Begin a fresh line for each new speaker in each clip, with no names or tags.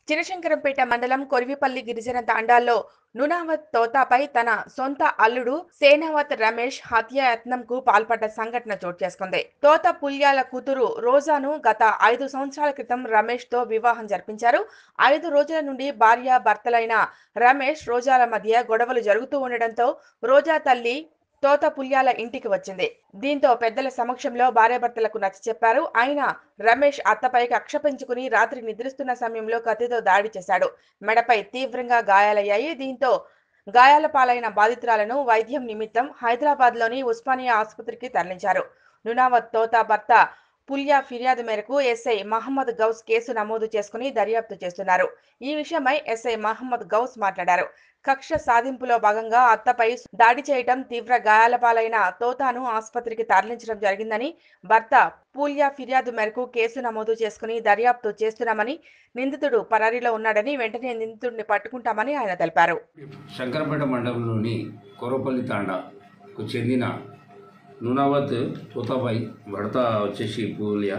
చినశంకరంపేట మండలం కొరివిపల్లి గిరిజన తాండాల్లో నునావత్ తోతాపై తన సొంత అల్లుడు సేనావత్ రమేష్ హత్యాయత్నంకు పాల్పడ్డ సంఘటన చోటు చేసుకుంది తోత పుల్యాల కూతురు రోజాను గత ఐదు సంవత్సరాల క్రితం రమేష్ తో వివాహం జరిపించారు ఐదు రోజుల నుండి భార్య భర్తలైన రమేష్ రోజాల మధ్య గొడవలు జరుగుతూ ఉండడంతో రోజా తల్లి తోత పుల్యాల ఇంటికి వచ్చింది దీంతో పెద్దల సమక్షంలో భార్యాభర్తలకు నచ్చ చెప్పారు అయినా రమేష్ అత్తపై కక్ష పెంచుకుని రాత్రి నిద్రిస్తున్న సమయంలో కత్తితో దాడి చేశాడు మెడపై తీవ్రంగా గాయాలయ్యాయి దీంతో గాయాల పాలైన బాధితురాలను వైద్యం నిమిత్తం హైదరాబాద్ లోని ఉస్మానియా ఆసుపత్రికి తరలించారు నునావత్ తోతా భర్త పుల్యా ఫిర్యాదు మేరకు ఎస్ఐ మహమ్మద్ గౌస్ కేసు నమోదు చేసుకుని దర్యాప్తు చేస్తున్నారు ఈ విషయమై ఎస్ఐ మహమ్మద్ గౌస్ మాట్లాడారు కక్ష సాధింపులో భాగంగా అత్తపై దాడి చేయటం తీవ్ర గాయాల పాలైన తోతాను ఆసుపత్రికి తరలించడం జరిగిందని భర్త పూల్యా ఫిర్యాదు మేరకు కేసు నమోదు చేసుకుని దర్యాప్తు చేస్తున్నామని నిందితుడు పరారీలో ఉన్నాడని వెంటనే నిందితుడిని పట్టుకుంటామని ఆయన తెలిపారు
శంకరపేట మండలంలోని కొరపల్లి తాండాకు చెందిన నూనావత్ తోతాబాయి భర్త వచ్చేసి పూలియా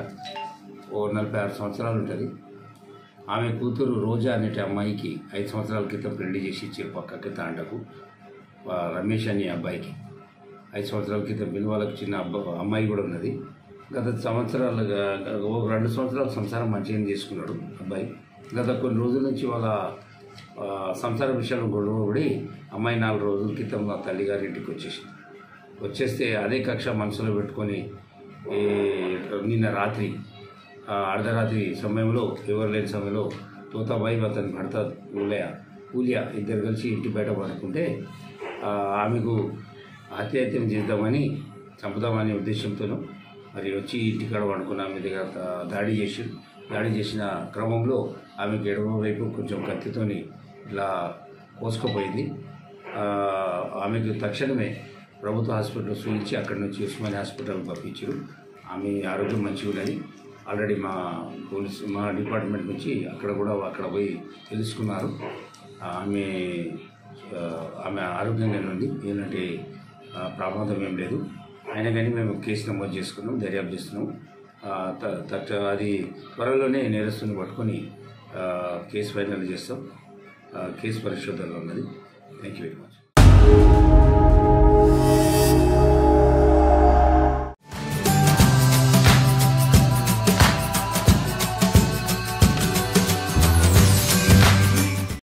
ఓ నలభై ఆరు సంవత్సరాలు ఉంటుంది ఆమె కూతురు రోజా అనేటి అమ్మాయికి ఐదు సంవత్సరాల క్రితం పెళ్లి చేసి ఇచ్చారు పక్కకి తాండకు ఆ రమేష్ అనే అబ్బాయికి ఐదు సంవత్సరాల క్రితం పిల్లల వాళ్ళకి చిన్న అబ్బ అమ్మాయి కూడా ఉన్నది గత సంవత్సరాలుగా ఒక రెండు సంవత్సరాల సంసారం మంచిగా చేసుకున్నాడు అబ్బాయి గత కొన్ని రోజుల నుంచి వాళ్ళ ఆ, సంసార విషయంలో గొడవ పడి అమ్మాయి నాలుగు రోజుల క్రితం మా తల్లిగారి ఇంటికి వచ్చేసింది వచ్చేస్తే అదే కక్ష మనసులో పెట్టుకొని ఈ నిన్న రాత్రి ఆ, అర్ధరాత్రి సమయంలో ఎవరు లేని సమయంలో తోతాబాయి అతని భర్త ఊలయ ఊలియ ఇద్దరు కలిసి ఇంటి బయట పడుకుంటే ఆ, ఆమెకు హత్యాహత్యం చేద్దామని చంపుదామనే ఉద్దేశంతోనూ మరి వచ్చి ఇంటికాడ పడుకున్న ఆమె దగ్గర దా- దాడి చేసి దాడి చేసిన క్రమంలో ఆమెకి ఎడమ వైపు కొంచెం కత్తితోని ఇలా కోసుకుపోయింది ఆ, ఆమెకు తక్షణమే ప్రభుత్వ హాస్పిటల్ చూపించి అక్కడి నుంచి ఉస్మానియా హాస్పిటల్ పంపించారు ఆమె ఆరోగ్యం మంచిగా ఉన్నది ఆల్రెడీ మా పోలీస్ మా డిపార్ట్మెంట్ నుంచి అక్కడ కూడా అక్కడ పోయి తెలుసుకున్నారు ఆమె ఆ, ఆమె ఆరోగ్యంగానే ఉంది ఏంటంటే ఆ, ప్రమాదం ఏం లేదు అయినా కానీ మేము కేసు నమోదు చేసుకున్నాం దర్యాప్తు చేస్తున్నాం ఆ, త- తట్ అది త్వరలోనే నేరస్తుని పట్టుకొని ఆ, కేసు ఫైనల్ చేస్తాం ఆ, కేసు పరిశోధనలో ఉన్నది థ్యాంక్ యూ వెరీ మచ్